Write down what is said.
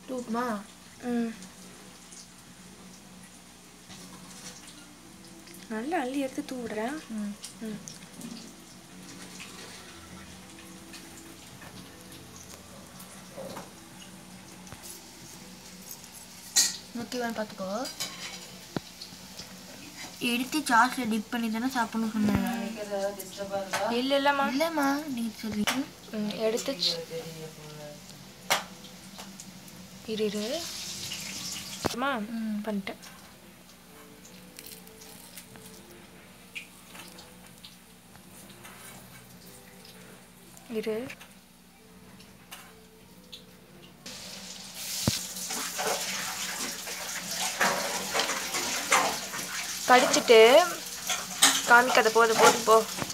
தூக்குமா ம் நல்லா அள்ளி எடுத்து தூவிடுறேன் ம் ம் முக்கியமான பார்த்துக்கோ எடுத்து சாஸில் டிப் பண்ணி தானே சாப்பிடணும் சொன்னேன் இல்லை இல்லைம்மா இல்லைம்மா நீ சொல்லி ம் எடுத்து ச்- இரு இரு அம்மா ம். பண்ணிட்டேன் இரு படிச்சுட்டு காமிக்காத போது போது போ